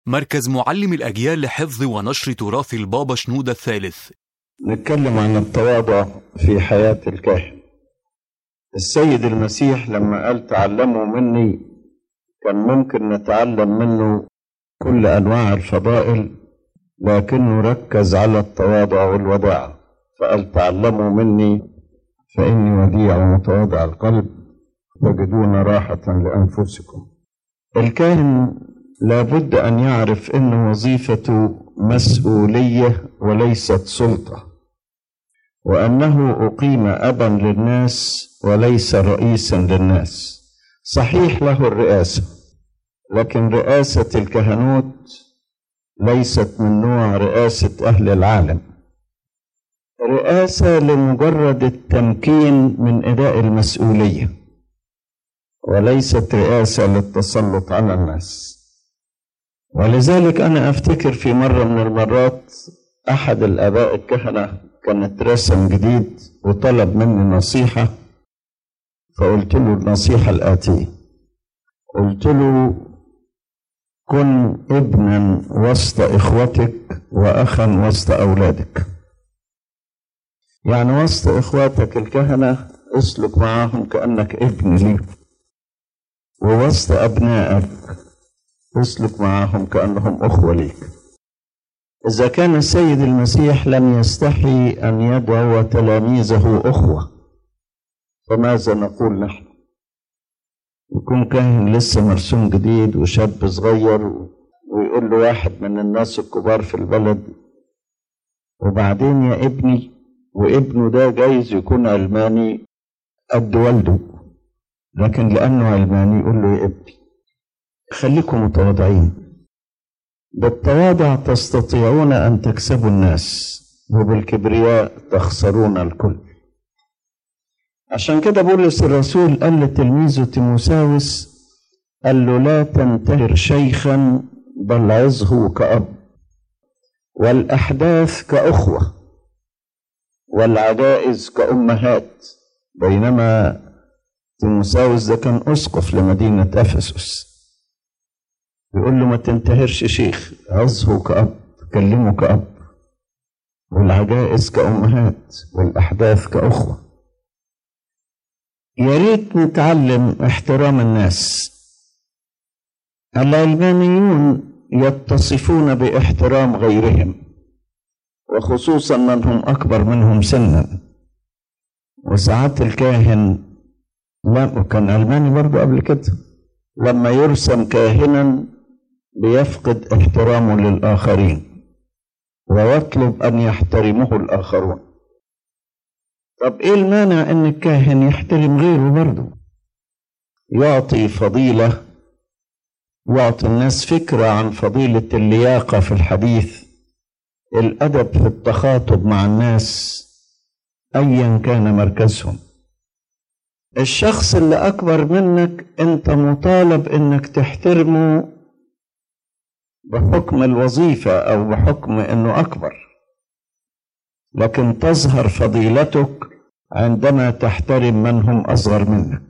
مركز معلم الأجيال لحفظ ونشر تراث البابا شنودة الثالث نتكلم عن التواضع في حياة الكاهن السيد المسيح لما قال تعلموا مني كان ممكن نتعلم منه كل أنواع الفضائل لكنه ركز على التواضع والوداعة فقال تعلموا مني فإني وديع ومتواضع القلب تجدون راحة لأنفسكم الكاهن لابد أن يعرف أن وظيفته مسؤولية وليست سلطة وأنه أقيم أبا للناس وليس رئيسا للناس صحيح له الرئاسة لكن رئاسة الكهنوت ليست من نوع رئاسة أهل العالم رئاسة لمجرد التمكين من أداء المسؤولية وليست رئاسة للتسلط على الناس ولذلك أنا أفتكر في مرة من المرات أحد الآباء الكهنة كانت رسم جديد وطلب مني نصيحة فقلت له النصيحة الآتية قلت له كن ابنا وسط إخوتك وأخا وسط أولادك يعني وسط إخواتك الكهنة اسلك معاهم كأنك ابن لي ووسط أبنائك اسلك معاهم كأنهم أخوة ليك إذا كان السيد المسيح لم يستحي أن يدعو تلاميذه أخوة فماذا نقول نحن يكون كاهن لسه مرسوم جديد وشاب صغير ويقول له واحد من الناس الكبار في البلد وبعدين يا ابني وابنه ده جايز يكون علماني قد والده لكن لأنه علماني يقول له يا ابني خليكم متواضعين بالتواضع تستطيعون أن تكسبوا الناس وبالكبرياء تخسرون الكل عشان كده بولس الرسول قال لتلميذه تيموساوس قال له لا تنتهر شيخا بل عظه كأب والأحداث كأخوة والعجائز كأمهات بينما تيموساوس ده كان أسقف لمدينة أفسس يقول له ما تنتهرش شيخ عظه كأب كلمه كأب والعجائز كأمهات والأحداث كأخوة يا ريت نتعلم احترام الناس العلمانيون يتصفون باحترام غيرهم وخصوصا من هم أكبر منهم سنا وساعات الكاهن لا كان علماني برضه قبل كده لما يرسم كاهنا بيفقد احترامه للآخرين ويطلب أن يحترمه الآخرون طب إيه المانع أن الكاهن يحترم غيره برضه يعطي فضيلة يعطي الناس فكرة عن فضيلة اللياقة في الحديث الأدب في التخاطب مع الناس أيا كان مركزهم الشخص اللي أكبر منك أنت مطالب أنك تحترمه بحكم الوظيفة أو بحكم أنه أكبر لكن تظهر فضيلتك عندما تحترم من هم أصغر منك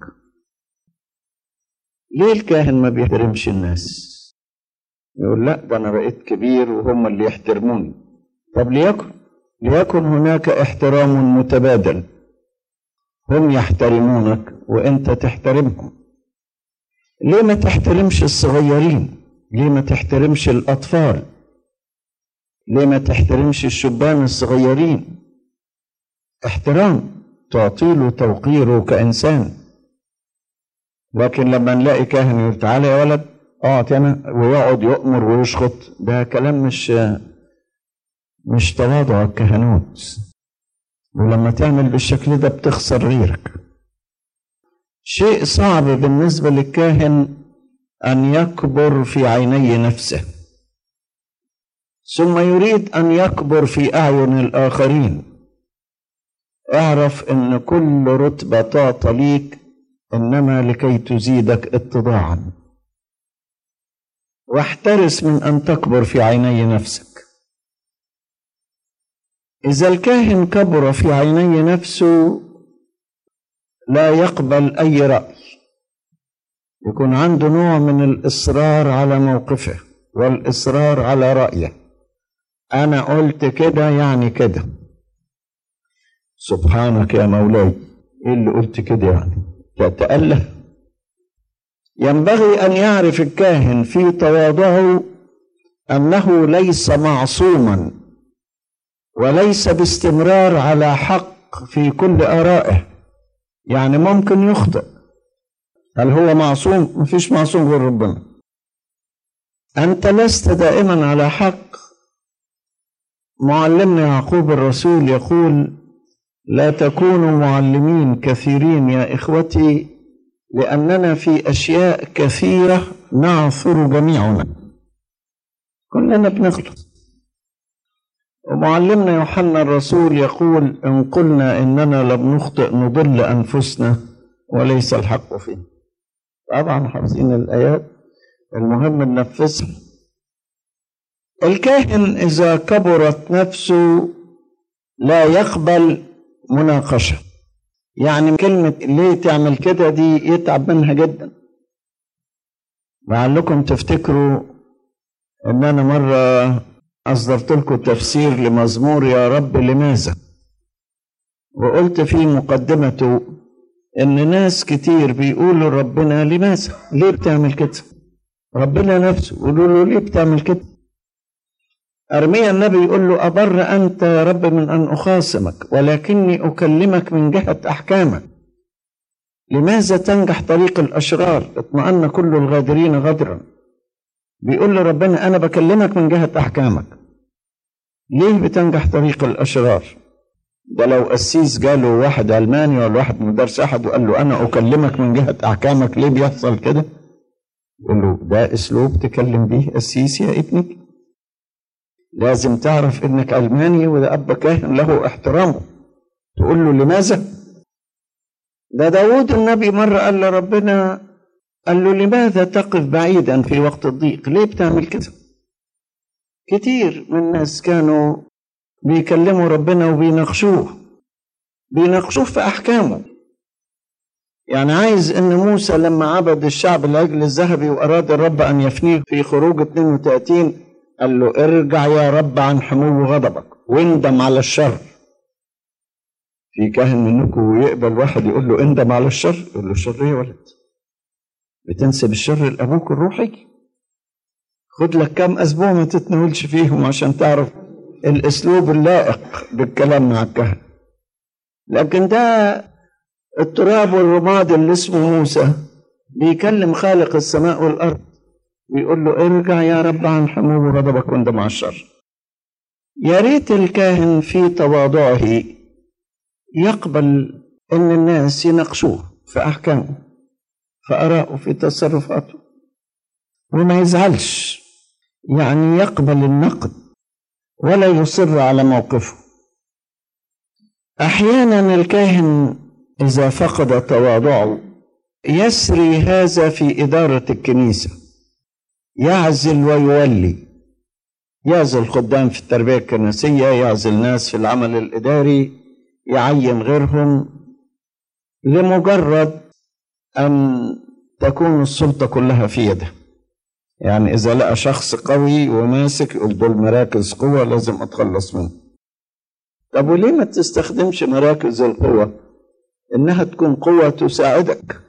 ليه الكاهن ما بيحترمش الناس يقول لا ده أنا بقيت كبير وهم اللي يحترموني طب ليكن ليكن هناك احترام متبادل هم يحترمونك وانت تحترمهم ليه ما تحترمش الصغيرين ليه ما تحترمش الاطفال ليه ما تحترمش الشبان الصغيرين احترام تعطيله توقيره كانسان لكن لما نلاقي كاهن يقول تعالى يا ولد اقعد هنا ويقعد يؤمر ويشخط ده كلام مش مش تواضع الكهنوت ولما تعمل بالشكل ده بتخسر غيرك شيء صعب بالنسبة للكاهن أن يكبر في عيني نفسه ثم يريد أن يكبر في أعين الآخرين اعرف أن كل رتبة تعطى ليك إنما لكي تزيدك اتضاعا واحترس من أن تكبر في عيني نفسك إذا الكاهن كبر في عيني نفسه لا يقبل أي رأي يكون عنده نوع من الإصرار على موقفه والإصرار على رأيه أنا قلت كده يعني كده سبحانك يا مولاي إيه اللي قلت كده يعني تتأله ينبغي أن يعرف الكاهن في تواضعه أنه ليس معصوما وليس باستمرار على حق في كل آرائه يعني ممكن يخطئ هل هو معصوم؟ مفيش معصوم غير ربنا أنت لست دائما على حق معلمنا يعقوب الرسول يقول لا تكونوا معلمين كثيرين يا إخوتي لأننا في أشياء كثيرة نعثر جميعنا كلنا بنغلط ومعلمنا يوحنا الرسول يقول إن قلنا إننا لم نخطئ نضل أنفسنا وليس الحق فينا طبعا حافظين الآيات المهم ننفذها الكاهن إذا كبرت نفسه لا يقبل مناقشة يعني كلمة ليه تعمل كده دي يتعب منها جدا لعلكم تفتكروا ان انا مرة اصدرت لكم تفسير لمزمور يا رب لماذا وقلت في مقدمته ان ناس كتير بيقولوا ربنا لماذا ليه بتعمل كده ربنا نفسه يقولوا له ليه بتعمل كده أرميا النبي يقول له أبر أنت يا رب من أن أخاصمك ولكني أكلمك من جهة أحكامك لماذا تنجح طريق الأشرار اطمأن كل الغادرين غدرا بيقول له ربنا أنا بكلمك من جهة أحكامك ليه بتنجح طريق الأشرار ده لو قسيس جاله واحد علماني ولا واحد مدرس أحد وقال له أنا أكلمك من جهة أحكامك ليه بيحصل كده يقول له ده أسلوب تكلم بيه قسيس يا ابني لازم تعرف انك علماني وده اب كاهن له احترامه تقول له لماذا ده داود النبي مرة قال لربنا قال له لماذا تقف بعيدا في وقت الضيق ليه بتعمل كده كتير من الناس كانوا بيكلموا ربنا وبيناقشوه بيناقشوه في احكامه يعني عايز ان موسى لما عبد الشعب العجل الذهبي واراد الرب ان يفنيه في خروج 32 قال له ارجع يا رب عن حمو غضبك واندم على الشر في كاهن منكم يقبل واحد يقول له اندم على الشر يقول له الشر ايه يا ولد بتنسب الشر لابوك الروحي خد لك كام اسبوع ما تتناولش فيهم عشان تعرف الاسلوب اللائق بالكلام مع الكهنه لكن ده التراب والرماد اللي اسمه موسى بيكلم خالق السماء والارض ويقول له ارجع يا رب عن حمو غضبك واندم على الشر يا ريت الكاهن في تواضعه يقبل ان الناس يناقشوه في احكامه في ارائه في تصرفاته وما يزعلش يعني يقبل النقد ولا يصر على موقفه احيانا الكاهن اذا فقد تواضعه يسري هذا في اداره الكنيسه يعزل ويولي يعزل خدام في التربية الكنسية يعزل ناس في العمل الإداري يعين غيرهم لمجرد أن تكون السلطة كلها في يده يعني إذا لقى شخص قوي وماسك يقول دول مراكز قوة لازم أتخلص منه طب وليه ما تستخدمش مراكز القوة إنها تكون قوة تساعدك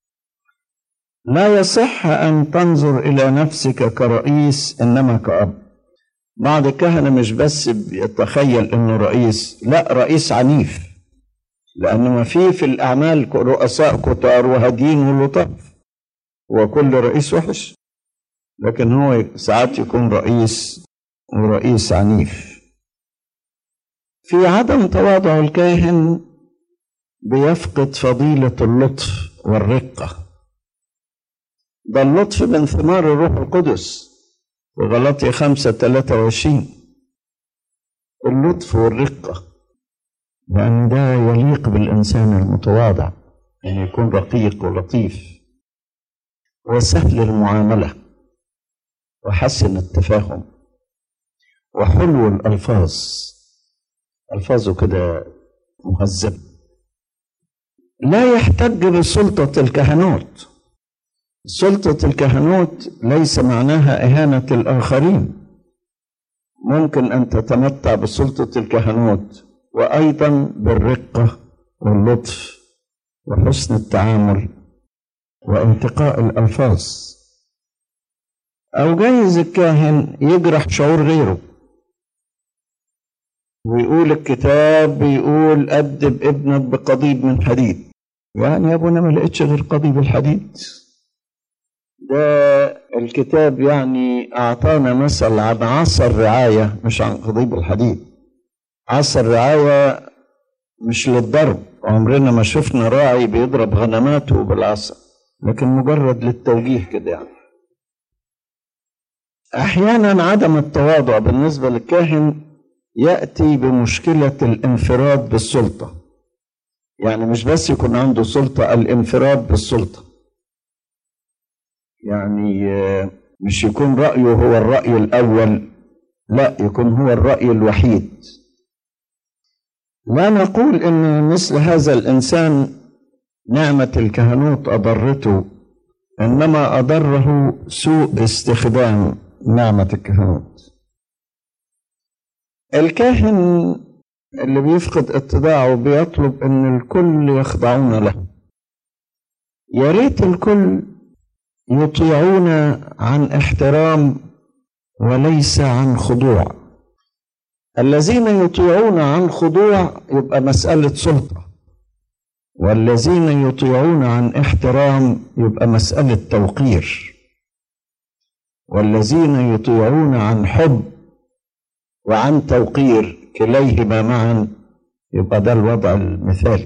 لا يصح أن تنظر إلى نفسك كرئيس إنما كأب بعض الكهنة مش بس بيتخيل إنه رئيس لا رئيس عنيف لأنه ما في في الأعمال رؤساء كتار وهادين ولطاف وكل رئيس وحش لكن هو ساعات يكون رئيس ورئيس عنيف في عدم تواضع الكاهن بيفقد فضيلة اللطف والرقة ده اللطف من ثمار الروح القدس في غلطية خمسة ثلاثة وعشرين اللطف والرقة لأن ده يليق بالإنسان المتواضع أن يكون رقيق ولطيف وسهل المعاملة وحسن التفاهم وحلو الألفاظ ألفاظه كده مهذبة لا يحتج بسلطة الكهنوت سلطة الكهنوت ليس معناها إهانة الآخرين ممكن أن تتمتع بسلطة الكهنوت وأيضا بالرقة واللطف وحسن التعامل وانتقاء الألفاظ أو جايز الكاهن يجرح شعور غيره ويقول الكتاب بيقول أدب ابنك بقضيب من حديد يعني يا ابونا ما لقيتش غير قضيب الحديد ده الكتاب يعني أعطانا مثل عن عصا الرعاية مش عن قضيب الحديد عصا الرعاية مش للضرب عمرنا ما شفنا راعي بيضرب غنماته بالعصا لكن مجرد للتوجيه كده يعني أحيانا عدم التواضع بالنسبة للكاهن يأتي بمشكلة الانفراد بالسلطة يعني مش بس يكون عنده سلطة الانفراد بالسلطة يعني مش يكون رأيه هو الرأي الأول لا يكون هو الرأي الوحيد لا نقول ان مثل هذا الانسان نعمه الكهنوت اضرته انما اضره سوء استخدام نعمه الكهنوت الكاهن اللي بيفقد اتضاعه بيطلب ان الكل يخضعون له يا ريت الكل يطيعون عن احترام وليس عن خضوع الذين يطيعون عن خضوع يبقى مسألة سلطة والذين يطيعون عن احترام يبقى مسألة توقير والذين يطيعون عن حب وعن توقير كليهما معا يبقى ده الوضع المثالي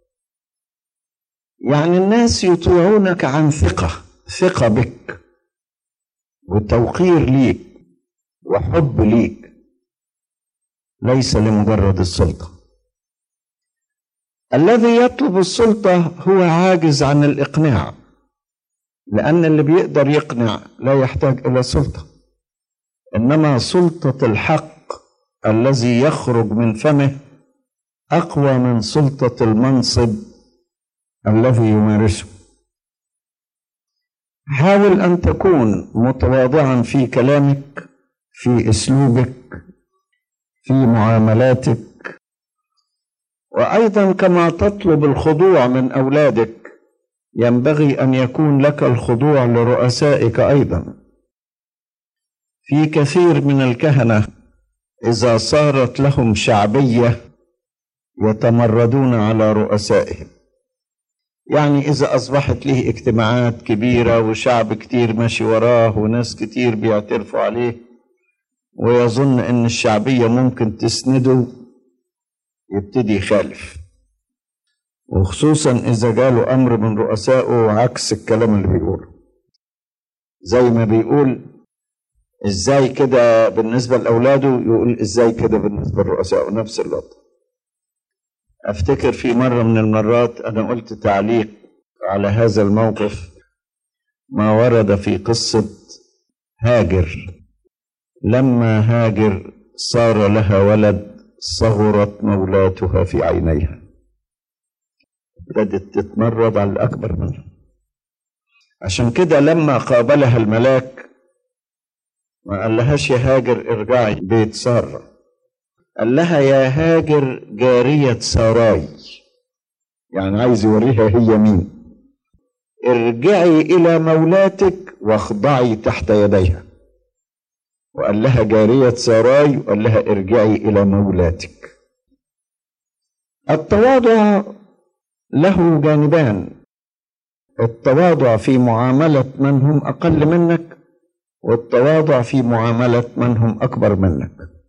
يعني الناس يطيعونك عن ثقة ثقة بك وتوقير ليك وحب ليك ليس لمجرد السلطة الذي يطلب السلطة هو عاجز عن الإقناع لأن اللي بيقدر يقنع لا يحتاج إلى سلطة إنما سلطة الحق الذي يخرج من فمه أقوى من سلطة المنصب الذي يمارسه حاول أن تكون متواضعا في كلامك في أسلوبك في معاملاتك وايضا كما تطلب الخضوع من اولادك ينبغي ان يكون لك الخضوع لرؤسائك ايضا في كثير من الكهنه اذا صارت لهم شعبيه يتمردون على رؤسائهم يعني اذا اصبحت له اجتماعات كبيره وشعب كتير ماشي وراه وناس كتير بيعترفوا عليه ويظن ان الشعبيه ممكن تسنده يبتدي يخالف وخصوصا اذا جاله امر من رؤسائه عكس الكلام اللي بيقوله زي ما بيقول ازاي كده بالنسبه لاولاده يقول ازاي كده بالنسبه لرؤسائه نفس الوضع افتكر في مره من المرات انا قلت تعليق على هذا الموقف ما ورد في قصه هاجر لما هاجر صار لها ولد صغرت مولاتها في عينيها بدت تتمرد على الأكبر منها عشان كده لما قابلها الملاك ما قال لهاش يا هاجر ارجعي بيت سارة قال لها يا هاجر جارية ساراي يعني عايز يوريها هي مين ارجعي إلى مولاتك واخضعي تحت يديها وقال لها جارية ساراي وقال لها ارجعي إلى مولاتك التواضع له جانبان التواضع في معاملة من هم أقل منك والتواضع في معاملة من هم أكبر منك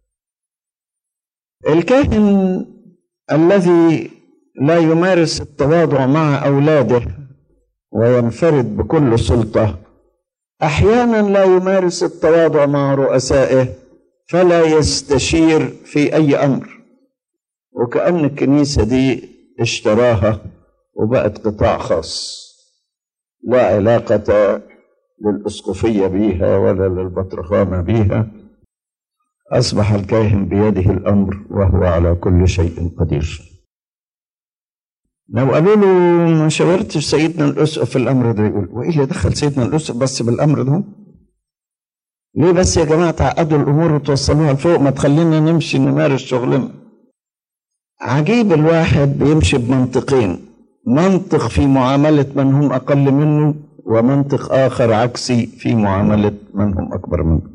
الكاهن الذي لا يمارس التواضع مع أولاده وينفرد بكل سلطة احيانا لا يمارس التواضع مع رؤسائه فلا يستشير في اي امر وكأن الكنيسة دي اشتراها وبقت قطاع خاص لا علاقة للأسقفية بيها ولا للبطرخانة بيها أصبح الكاهن بيده الأمر وهو على كل شيء قدير لو قالوا له ما شاورتش سيدنا الأسقف في الأمر ده يقول وإيه اللي دخل سيدنا الأسقف بس بالأمر ده ليه بس يا جماعة تعقدوا الأمور وتوصلوها لفوق ما تخلينا نمشي نمارس شغلنا عجيب الواحد بيمشي بمنطقين منطق في معاملة من هم أقل منه ومنطق آخر عكسي في معاملة من هم أكبر منه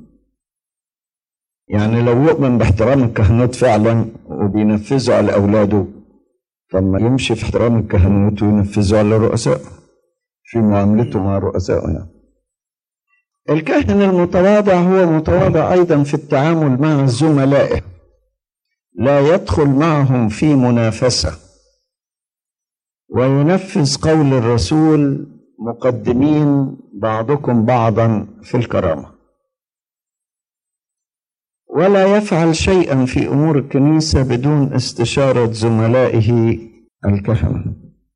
يعني لو يؤمن باحترام الكهنوت فعلا وبينفذه على أولاده فما يمشي في احترام الكهنوت وينفذه على رؤسائه في معاملته مع رؤسائه يعني الكاهن المتواضع هو متواضع أيضا في التعامل مع زملائه لا يدخل معهم في منافسة وينفذ قول الرسول مقدمين بعضكم بعضا في الكرامة ولا يفعل شيئا في أمور الكنيسة بدون استشارة زملائه الكهنة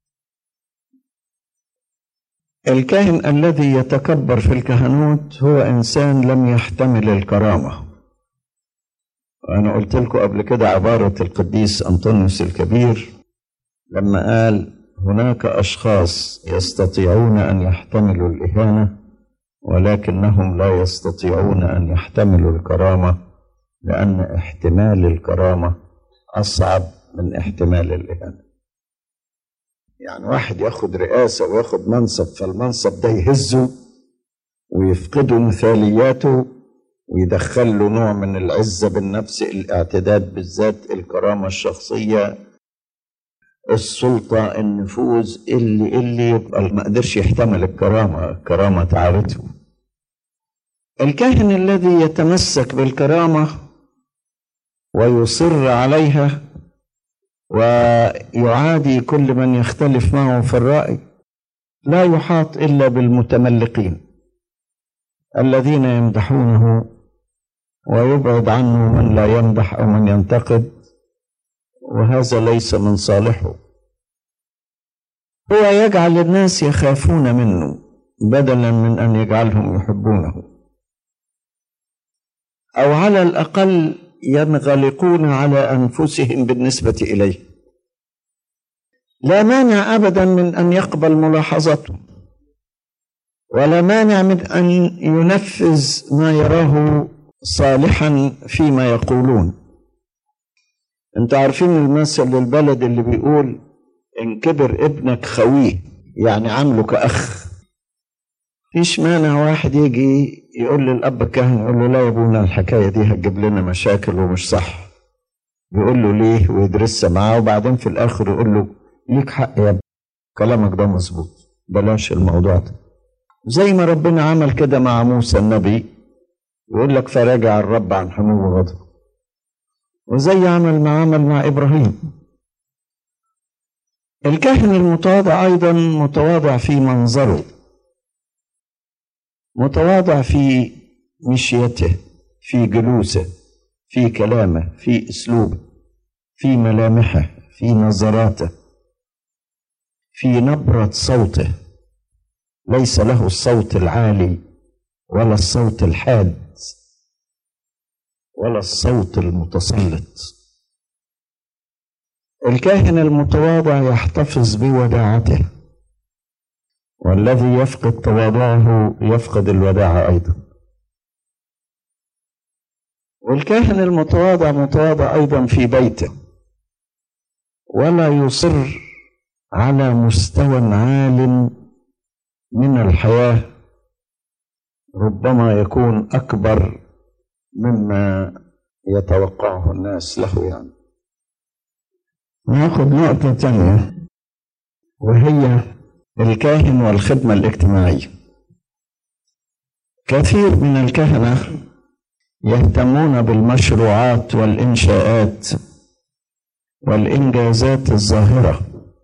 الكاهن الذي يتكبر في الكهنوت هو إنسان لم يحتمل الكرامة وأنا قلت لكم قبل كده عبارة القديس أنطونيوس الكبير لما قال هناك أشخاص يستطيعون أن يحتملوا الإهانة ولكنهم لا يستطيعون أن يحتملوا الكرامة لأن احتمال الكرامة أصعب من احتمال الإهانة يعني واحد ياخد رئاسة وياخد منصب فالمنصب ده يهزه ويفقده مثالياته ويدخل له نوع من العزة بالنفس الاعتداد بالذات الكرامة الشخصية السلطة النفوذ اللي اللي يبقى ما قدرش يحتمل الكرامة الكرامة تعارته الكاهن الذي يتمسك بالكرامة ويصر عليها ويعادي كل من يختلف معه في الرأي لا يحاط إلا بالمتملقين الذين يمدحونه ويبعد عنه من لا يمدح أو من ينتقد وهذا ليس من صالحه هو يجعل الناس يخافون منه بدلا من أن يجعلهم يحبونه أو على الأقل ينغلقون على أنفسهم بالنسبة إليه لا مانع أبدا من أن يقبل ملاحظته ولا مانع من أن ينفذ ما يراه صالحا فيما يقولون انتوا عارفين المثل البلد اللي بيقول ان كبر ابنك خويه يعني عامله كأخ فيش مانع واحد يجي يقول للأب الكاهن يقول له لا يا ابونا الحكاية دي هتجيب لنا مشاكل ومش صح يقول له ليه ويدرسها معاه وبعدين في الآخر يقول له ليك حق يا ابني كلامك ده مظبوط بلاش الموضوع ده زي ما ربنا عمل كده مع موسى النبي يقول لك فراجع الرب عن حمول وغضب وزي عمل ما عمل مع إبراهيم الكاهن المتواضع أيضا متواضع في منظره متواضع في مشيته في جلوسه في كلامه في اسلوبه في ملامحه في نظراته في نبره صوته ليس له الصوت العالي ولا الصوت الحاد ولا الصوت المتسلط الكاهن المتواضع يحتفظ بوداعته والذي يفقد تواضعه يفقد الوداعة أيضا والكاهن المتواضع متواضع أيضا في بيته ولا يصر على مستوى عال من الحياة ربما يكون أكبر مما يتوقعه الناس له يعني ناخذ نقطة ثانية وهي الكاهن والخدمة الاجتماعية كثير من الكهنة يهتمون بالمشروعات والإنشاءات والإنجازات الظاهرة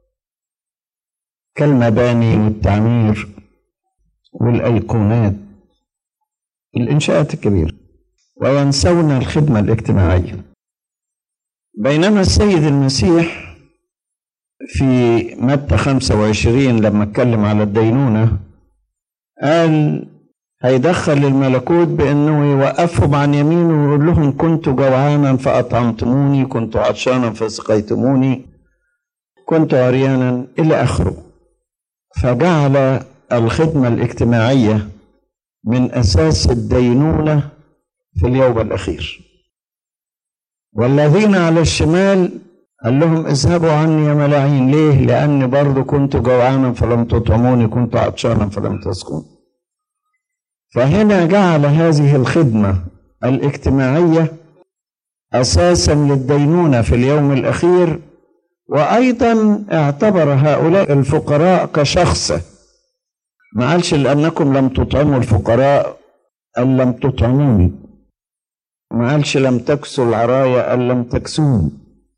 كالمباني والتعمير والأيقونات الإنشاءات الكبيرة وينسون الخدمة الاجتماعية بينما السيد المسيح في متى 25 لما اتكلم على الدينونة قال هيدخل الملكوت بأنه يوقفهم عن يمينه ويقول لهم كنت جوعانا فأطعمتموني كنت عطشانا فسقيتموني كنت عريانا إلى آخره فجعل الخدمة الاجتماعية من أساس الدينونة في اليوم الأخير والذين على الشمال قال لهم اذهبوا عني يا ملاعين ليه لأني برضو كنت جوعانا فلم تطعموني كنت عطشانا فلم تسكنوا فهنا جعل هذه الخدمة الاجتماعية أساسا للدينونة في اليوم الأخير وأيضا اعتبر هؤلاء الفقراء كشخص ما قالش لأنكم لم تطعموا الفقراء أن لم تطعموني ما قالش لم تكسوا العرايا أن لم تكسوني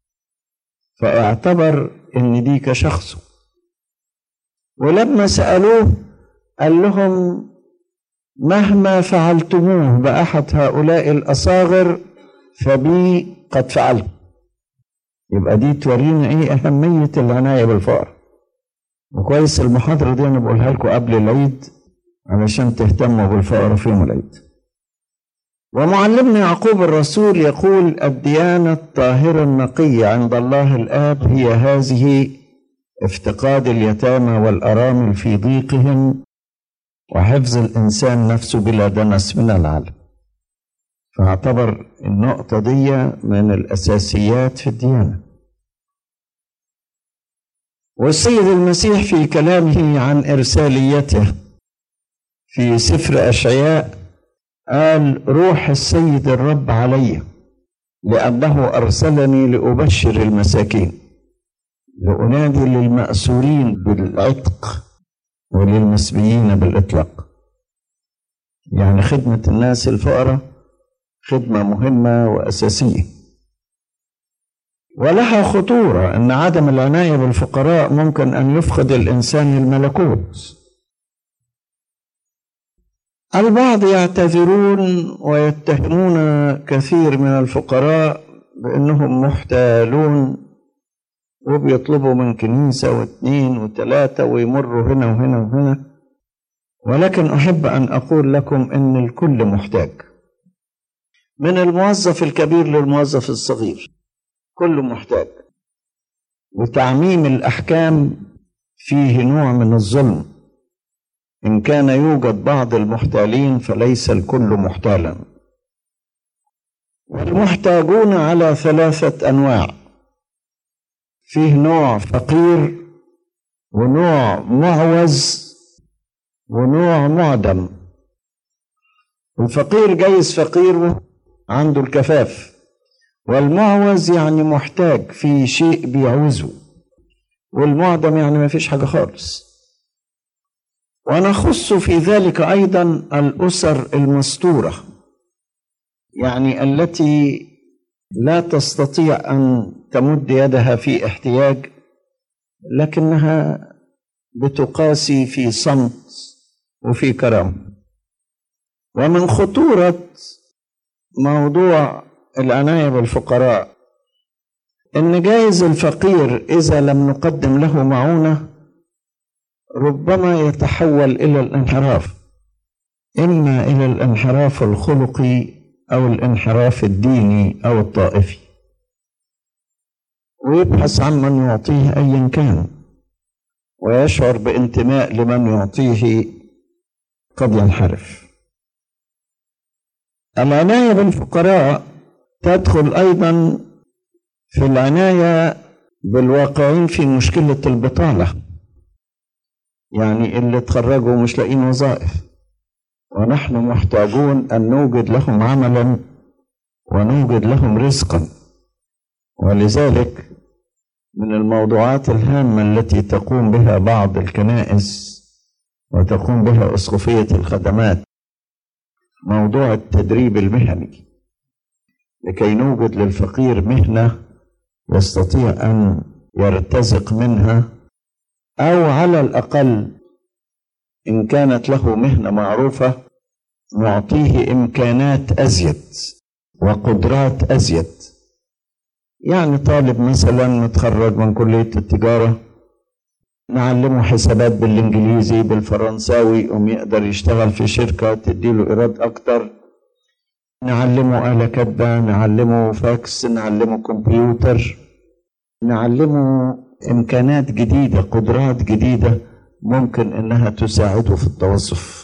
فاعتبر ان دي كشخصه ولما سألوه قال لهم مهما فعلتموه بأحد هؤلاء الأصاغر فبي قد فعلت يبقى دي تورينا ايه أهمية العناية بالفقر وكويس المحاضرة دي أنا بقولها لكم قبل العيد علشان تهتموا بالفقر في يوم العيد ومعلمنا يعقوب الرسول يقول الديانة الطاهرة النقية عند الله الآب هي هذه افتقاد اليتامى والأرامل في ضيقهم وحفظ الإنسان نفسه بلا دنس من العالم فاعتبر النقطة دي من الأساسيات في الديانة والسيد المسيح في كلامه عن إرساليته في سفر أشعياء قال روح السيد الرب علي لأنه أرسلني لأبشر المساكين لأنادي للمأسورين بالعتق وللمسبيين بالإطلاق يعني خدمة الناس الفقراء خدمة مهمة وأساسية ولها خطورة أن عدم العناية بالفقراء ممكن أن يفقد الإنسان الملكوت البعض يعتذرون ويتهمون كثير من الفقراء بأنهم محتالون وبيطلبوا من كنيسة واثنين وثلاثة ويمروا هنا وهنا وهنا ولكن أحب أن أقول لكم أن الكل محتاج من الموظف الكبير للموظف الصغير كله محتاج وتعميم الأحكام فيه نوع من الظلم إن كان يوجد بعض المحتالين فليس الكل محتالا والمحتاجون على ثلاثة أنواع فيه نوع فقير ونوع معوز ونوع معدم الفقير جايز فقير عنده الكفاف والمعوز يعني محتاج في شيء بيعوزه والمعدم يعني ما فيش حاجة خالص ونخص في ذلك ايضا الاسر المستوره يعني التي لا تستطيع ان تمد يدها في احتياج لكنها بتقاسي في صمت وفي كرم ومن خطوره موضوع العنايه بالفقراء ان جايز الفقير اذا لم نقدم له معونه ربما يتحول الى الانحراف اما الى الانحراف الخلقي او الانحراف الديني او الطائفي ويبحث عن من يعطيه ايا كان ويشعر بانتماء لمن يعطيه قد ينحرف العنايه بالفقراء تدخل ايضا في العنايه بالواقعين في مشكله البطاله يعني اللي تخرجوا مش لاقيين وظائف ونحن محتاجون أن نوجد لهم عملا ونوجد لهم رزقا ولذلك من الموضوعات الهامة التي تقوم بها بعض الكنائس وتقوم بها أسقفية الخدمات موضوع التدريب المهني لكي نوجد للفقير مهنة يستطيع أن يرتزق منها أو على الأقل إن كانت له مهنة معروفة نعطيه إمكانات أزيد وقدرات أزيد يعني طالب مثلا متخرج من كلية التجارة نعلمه حسابات بالإنجليزي بالفرنساوي يقوم يقدر يشتغل في شركة تديله إيراد أكتر نعلمه آلة كاتبة نعلمه فاكس نعلمه كمبيوتر نعلمه إمكانات جديدة قدرات جديدة ممكن إنها تساعده في التوظف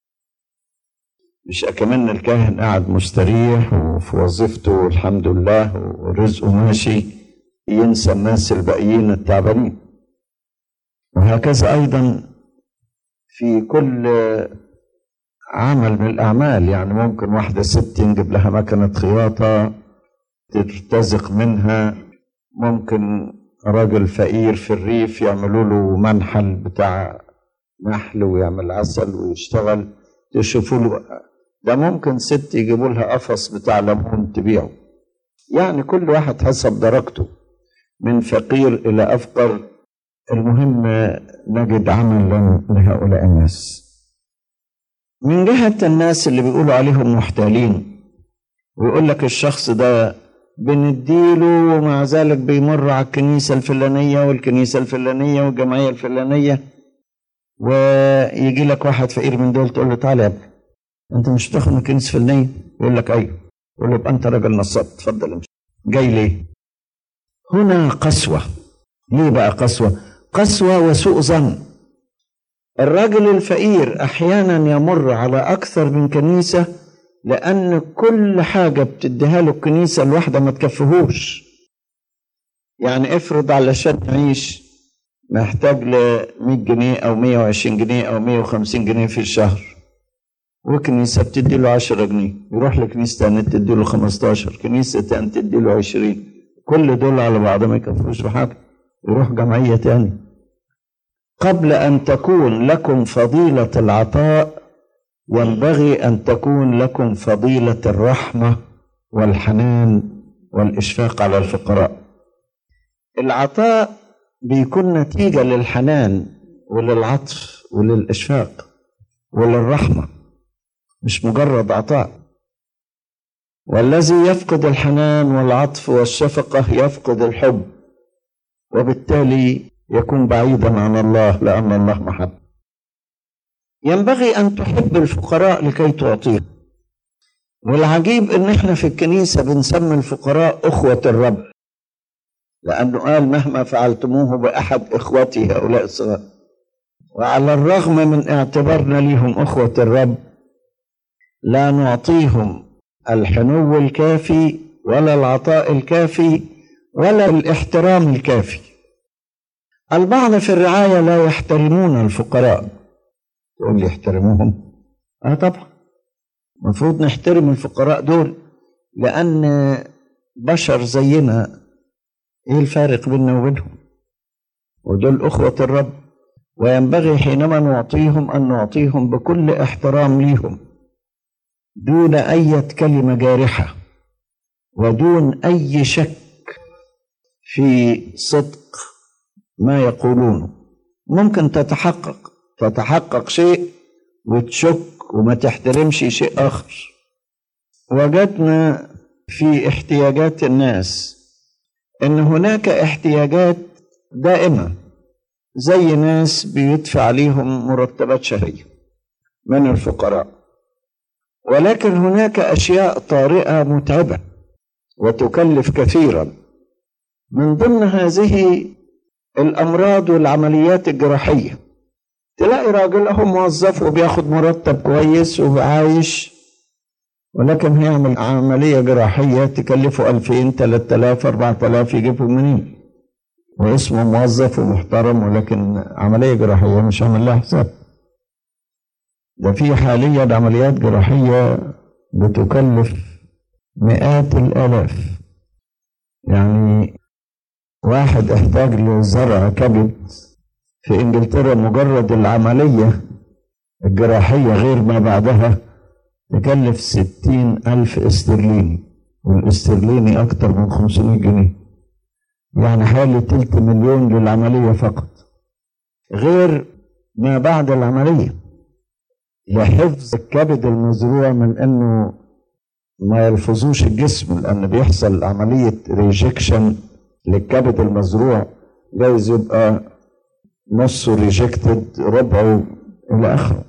مش كمان الكاهن قاعد مستريح وفي وظيفته الحمد لله ورزقه ماشي ينسى الناس الباقيين التعبانين وهكذا أيضا في كل عمل من الأعمال يعني ممكن واحدة ست ينجب لها مكنة خياطة ترتزق منها ممكن راجل فقير في الريف يعملوا له منحل بتاع نحل ويعمل عسل ويشتغل يشوفوا له ده ممكن ست يجيبوا لها قفص بتاع ليمون تبيعه يعني كل واحد حسب درجته من فقير إلى أفقر المهم نجد عملا لهؤلاء الناس من جهة الناس اللي بيقولوا عليهم محتالين ويقول لك الشخص ده بنديله ومع ذلك بيمر على الكنيسة الفلانية والكنيسة الفلانية والجمعية الفلانية ويجي لك واحد فقير من دول تقول له تعالى يا ابني انت مش بتاخد من الكنيسة الفلانية يقول لك ايوه يقول له يبقى انت راجل نصاب اتفضل امشي جاي ليه؟ هنا قسوة ليه بقى قسوة؟ قسوة وسوء ظن الرجل الفقير احيانا يمر على اكثر من كنيسه لان كل حاجه بتديها له الكنيسه الواحده ما تكفيهوش يعني افرض علشان تعيش محتاج ل 100 جنيه او 120 جنيه او 150 جنيه في الشهر وكنيسه بتدي له 10 جنيه يروح لكنيسه ثانيه تدي له 15 كنيسه ثانيه تدي له 20 كل دول على بعض ما يكفوش بحاجه يروح جمعيه ثانيه قبل ان تكون لكم فضيله العطاء ينبغي ان تكون لكم فضيله الرحمه والحنان والاشفاق على الفقراء العطاء بيكون نتيجه للحنان وللعطف وللاشفاق وللرحمه مش مجرد عطاء والذي يفقد الحنان والعطف والشفقه يفقد الحب وبالتالي يكون بعيدا عن الله لأن الله محب ينبغي أن تحب الفقراء لكي تعطيهم والعجيب ان احنا في الكنيسة بنسمي الفقراء اخوة الرب لانه قال مهما فعلتموه باحد اخوتي هؤلاء الصغار وعلى الرغم من اعتبارنا ليهم اخوة الرب لا نعطيهم الحنو الكافي ولا العطاء الكافي ولا الاحترام الكافي البعض في الرعاية لا يحترمون الفقراء تقول لي يحترموهم اه طبعا المفروض نحترم الفقراء دول لأن بشر زينا ايه الفارق بيننا وبينهم ودول أخوة الرب وينبغي حينما نعطيهم أن نعطيهم بكل احترام ليهم دون أي كلمة جارحة ودون أي شك في صدق ما يقولونه ممكن تتحقق تتحقق شيء وتشك وما تحترمش شيء آخر وجدنا في احتياجات الناس ان هناك احتياجات دائمة زي ناس بيدفع عليهم مرتبات شهرية من الفقراء ولكن هناك اشياء طارئة متعبة وتكلف كثيرا من ضمن هذه الامراض والعمليات الجراحيه تلاقي راجل اهو موظف وبياخد مرتب كويس وعايش ولكن هيعمل عمليه جراحيه تكلفه 2000 3000 4000 يجيبه منين واسمه موظف ومحترم ولكن عمليه جراحيه مش عامل لها حساب ده في حاليا عمليات جراحيه بتكلف مئات الالاف يعني واحد احتاج لزرع كبد في انجلترا مجرد العملية الجراحية غير ما بعدها تكلف ستين ألف استرليني والاسترليني أكتر من خمسمائة جنيه يعني حوالي تلت مليون للعملية فقط غير ما بعد العملية لحفظ الكبد المزروع من انه ما يلفظوش الجسم لان بيحصل عملية ريجكشن للكبد المزروع جايز يبقى نصه ريجكتد ربعه الى اخره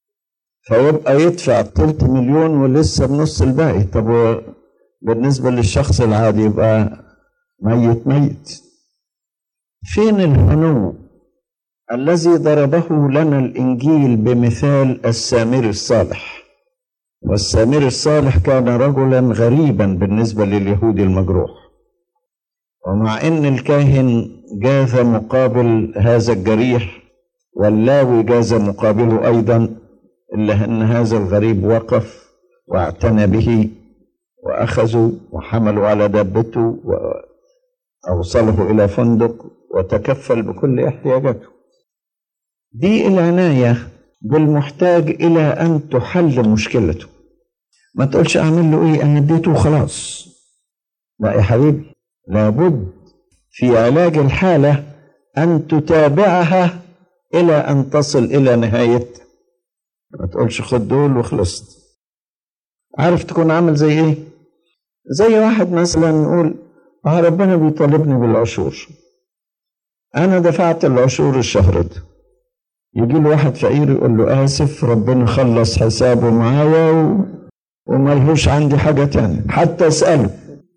فيبقى يدفع تلت مليون ولسه النص الباقي طب بالنسبة للشخص العادي يبقى ميت ميت فين الهنو الذي ضربه لنا الإنجيل بمثال السامري الصالح والسامري الصالح كان رجلا غريبا بالنسبة لليهود المجروح ومع أن الكاهن جاز مقابل هذا الجريح واللاوي جاز مقابله أيضا إلا أن هذا الغريب وقف واعتنى به وأخذوا وحملوا على دابته وأوصله إلى فندق وتكفل بكل احتياجاته دي العناية بالمحتاج إلى أن تحل مشكلته ما تقولش أعمل له إيه أنا اديته وخلاص لا يا حبيبي لابد في علاج الحالة أن تتابعها إلى أن تصل إلى نهايتها ما تقولش خد دول وخلصت عارف تكون عامل زي إيه زي واحد مثلا يقول آه ربنا بيطالبني بالعشور أنا دفعت العشور الشهر ده يجي له واحد فقير يقول له آسف ربنا خلص حسابه معايا و... وملهوش عندي حاجة تانية حتى أسأله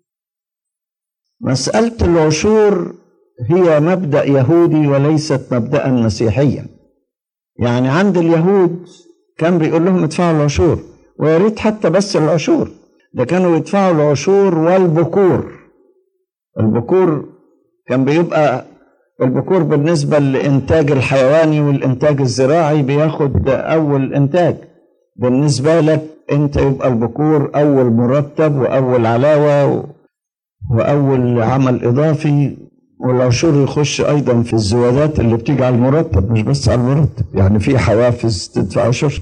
مسألة العشور هي مبدأ يهودي وليست مبدأ مسيحيا يعني عند اليهود كان بيقول لهم ادفعوا العشور ويا ريت حتى بس العشور ده كانوا يدفعوا العشور والبكور البكور كان بيبقى البكور بالنسبة للإنتاج الحيواني والإنتاج الزراعي بياخد أول إنتاج بالنسبة لك أنت يبقى البكور أول مرتب وأول علاوة وأول عمل إضافي والعشور يخش أيضا في الزوادات اللي بتيجي على المرتب مش بس على المرتب يعني في حوافز تدفع عشور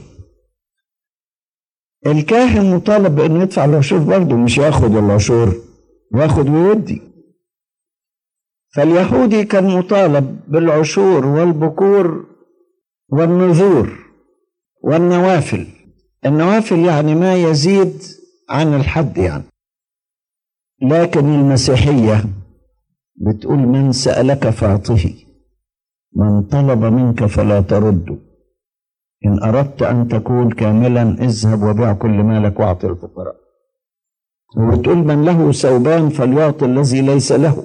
الكاهن مطالب بأنه يدفع العشور برضه مش ياخد العشور ياخد ويدي فاليهودي كان مطالب بالعشور والبكور والنذور والنوافل النوافل يعني ما يزيد عن الحد يعني لكن المسيحية بتقول من سألك فاعطه من طلب منك فلا ترده إن أردت أن تكون كاملا اذهب وبيع كل مالك واعط الفقراء وبتقول من له ثوبان فليعطي الذي ليس له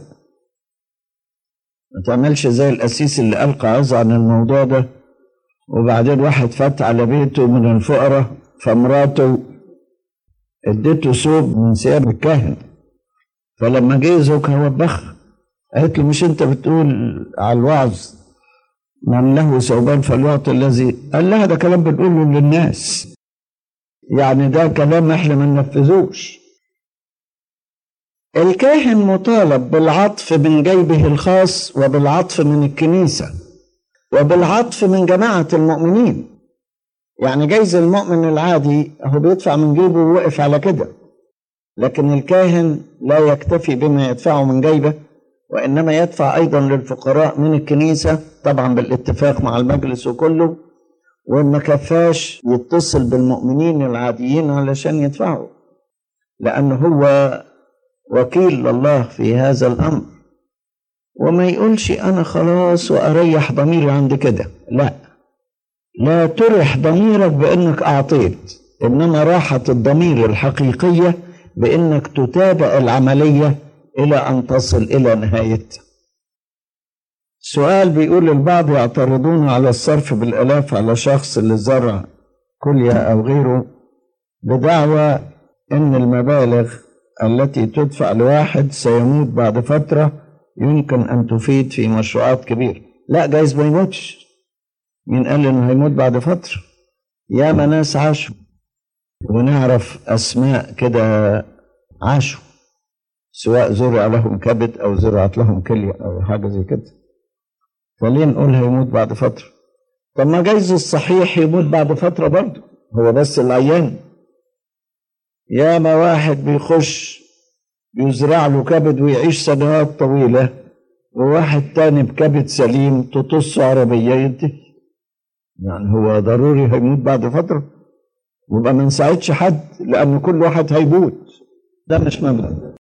ما تعملش زي القسيس اللي ألقى عظ عن الموضوع ده وبعدين واحد فات على بيته من الفقراء فمراته اديته ثوب من ثياب الكاهن فلما جه زوجها وبخ قالت له مش انت بتقول على الوعظ من له ثوبان فليعطي الذي قال لها ده كلام بنقوله للناس يعني ده كلام احنا ما ننفذوش الكاهن مطالب بالعطف من جيبه الخاص وبالعطف من الكنيسة وبالعطف من جماعة المؤمنين يعني جايز المؤمن العادي هو بيدفع من جيبه ووقف على كده لكن الكاهن لا يكتفي بما يدفعه من جيبه وإنما يدفع أيضا للفقراء من الكنيسة طبعا بالاتفاق مع المجلس وكله وما كفاش يتصل بالمؤمنين العاديين علشان يدفعوا لأنه هو وكيل لله في هذا الأمر وما يقولش أنا خلاص وأريح ضميري عند كده لا لا ترح ضميرك بأنك أعطيت إنما راحة الضمير الحقيقية بأنك تتابع العملية إلى أن تصل إلى نهايتها سؤال بيقول البعض يعترضون على الصرف بالآلاف على شخص اللي زرع كلية أو غيره بدعوى أن المبالغ التي تدفع لواحد سيموت بعد فترة يمكن أن تفيد في مشروعات كبيرة لا جايز ما يموتش مين قال إنه هيموت بعد فترة ياما ناس عاشوا ونعرف أسماء كده عاشوا سواء زرع لهم كبد أو زرعت لهم كلية أو حاجة زي كده فليه نقول هيموت بعد فترة طب ما جايز الصحيح يموت بعد فترة برضه هو بس العيان ياما واحد بيخش يزرع له كبد ويعيش سنوات طويلة وواحد تاني بكبد سليم تطص عربية ينتهي يعني هو ضروري هيموت بعد فترة يبقى ما نساعدش حد لأن كل واحد هيموت ده مش مبدأ